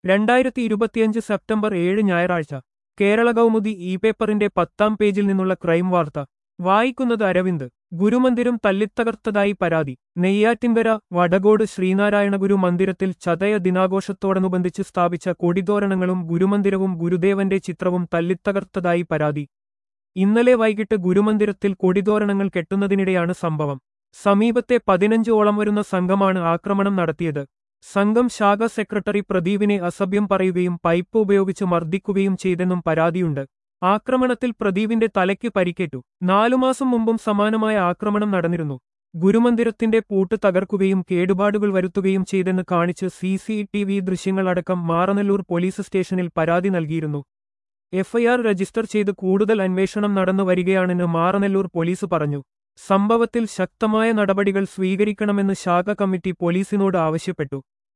രണ്ടായിരത്തി ഇരുപത്തിയഞ്ച് സെപ്റ്റംബർ ഏഴ് ഞായറാഴ്ച കേരള കൗമുദി ഇ പേപ്പറിന്റെ പത്താം പേജിൽ നിന്നുള്ള ക്രൈം വാർത്ത വായിക്കുന്നത് അരവിന്ദ് ഗുരുമന്ദിരം തല്ലിത്തകർത്തതായി പരാതി നെയ്യാറ്റിൻകര വടകോട് ശ്രീനാരായണ ഗുരു മന്ദിരത്തിൽ ചതയ ദിനാഘോഷത്തോടനുബന്ധിച്ച് സ്ഥാപിച്ച കൊടിതോരണങ്ങളും ഗുരുമന്ദിരവും ഗുരുദേവന്റെ ചിത്രവും തല്ലിത്തകർത്തതായി പരാതി ഇന്നലെ വൈകിട്ട് ഗുരുമന്ദിരത്തിൽ കൊടിതോരണങ്ങൾ കെട്ടുന്നതിനിടെയാണ് സംഭവം സമീപത്തെ പതിനഞ്ചോളം വരുന്ന സംഘമാണ് ആക്രമണം നടത്തിയത് സംഘം ശാഖ സെക്രട്ടറി പ്രദീപിനെ അസഭ്യം പറയുകയും പൈപ്പ് ഉപയോഗിച്ച് മർദ്ദിക്കുകയും ചെയ്തെന്നും പരാതിയുണ്ട് ആക്രമണത്തിൽ പ്രദീപിന്റെ തലയ്ക്ക് പരിക്കേറ്റു നാലുമാസം മുമ്പും സമാനമായ ആക്രമണം നടന്നിരുന്നു ഗുരുമന്ദിരത്തിന്റെ പൂട്ട് തകർക്കുകയും കേടുപാടുകൾ വരുത്തുകയും ചെയ്തെന്ന് കാണിച്ച് സി സി ടി വി ദൃശ്യങ്ങളടക്കം മാറനല്ലൂർ പോലീസ് സ്റ്റേഷനിൽ പരാതി നൽകിയിരുന്നു എഫ്ഐആർ രജിസ്റ്റർ ചെയ്ത് കൂടുതൽ അന്വേഷണം നടന്നു വരികയാണെന്ന് മാറനല്ലൂർ പോലീസ് പറഞ്ഞു സംഭവത്തിൽ ശക്തമായ നടപടികൾ സ്വീകരിക്കണമെന്ന് ശാഖ കമ്മിറ്റി പോലീസിനോട് ആവശ്യപ്പെട്ടു